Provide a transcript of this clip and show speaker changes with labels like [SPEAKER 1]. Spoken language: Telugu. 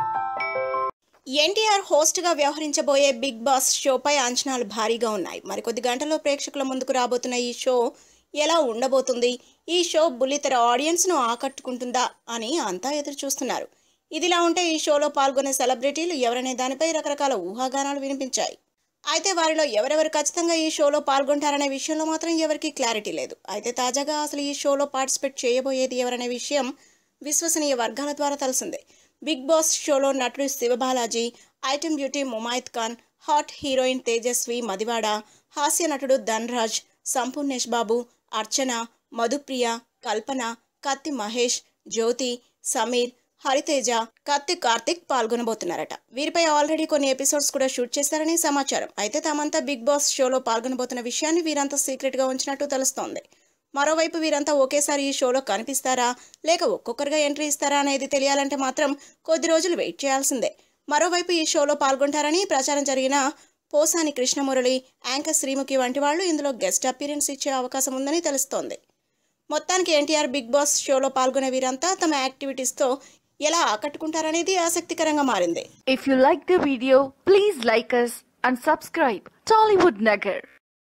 [SPEAKER 1] ఎన్టీఆర్ హోస్ట్గా వ్యవహరించబోయే బిగ్ బాస్ షోపై అంచనాలు భారీగా ఉన్నాయి మరికొద్ది గంటల్లో ప్రేక్షకుల ముందుకు రాబోతున్న ఈ షో ఎలా ఉండబోతుంది ఈ షో బుల్లితెర ఆడియన్స్ను ఆకట్టుకుంటుందా అని అంతా ఎదురు చూస్తున్నారు ఇదిలా ఉంటే ఈ షోలో పాల్గొనే సెలబ్రిటీలు ఎవరనే దానిపై రకరకాల ఊహాగానాలు వినిపించాయి అయితే వారిలో ఎవరెవరు ఖచ్చితంగా ఈ షోలో పాల్గొంటారనే విషయంలో మాత్రం ఎవరికీ క్లారిటీ లేదు అయితే తాజాగా అసలు ఈ షోలో పార్టిసిపేట్ చేయబోయేది ఎవరనే విషయం విశ్వసనీయ వర్గాల ద్వారా తెలిసిందే బిగ్ బాస్ షోలో నటుడు Sivabalaji item beauty Mumaith Khan hot heroine Tejaswi Madivada హాస్య నటుడు ధన్రాజ్ సంపూర్ణేష్ బాబు అర్చన మధుప్రియ కల్పన కత్తి మహేష్ జ్యోతి సమీర్ హరితేజ కత్తి కార్తిక్ పాల్గొనబోతున్నారట వీరిపై ఆల్రెడీ కొన్ని ఎపిసోడ్స్ కూడా షూట్ చేశారని సమాచారం అయితే తామంతా బిగ్ బాస్ షోలో పాల్గొనబోతున్న విషయాన్ని వీరంతా సీక్రెట్గా ఉంచినట్టు తెలుస్తోంది మరోవైపు వీరంతా ఒకేసారి ఈ షోలో కనిపిస్తారా లేక ఒక్కొక్కరుగా ఎంట్రీ ఇస్తారా అనేది తెలియాలంటే మాత్రం కొద్ది రోజులు వెయిట్ చేయాల్సిందే మరోవైపు ఈ షోలో పాల్గొంటారని ప్రచారం జరిగిన పోసాని కృష్ణమురళి యాంకర్ శ్రీముఖి వంటి వాళ్ళు ఇందులో గెస్ట్ అపీరెన్స్ ఇచ్చే అవకాశం ఉందని తెలుస్తోంది మొత్తానికి ఎన్టీఆర్ బిగ్ బాస్ షోలో పాల్గొనే వీరంతా తమ యాక్టివిటీస్తో ఎలా ఆకట్టుకుంటారనేది ఆసక్తికరంగా మారింది
[SPEAKER 2] If you like the video, please like us and subscribe. Tollywood Nagar.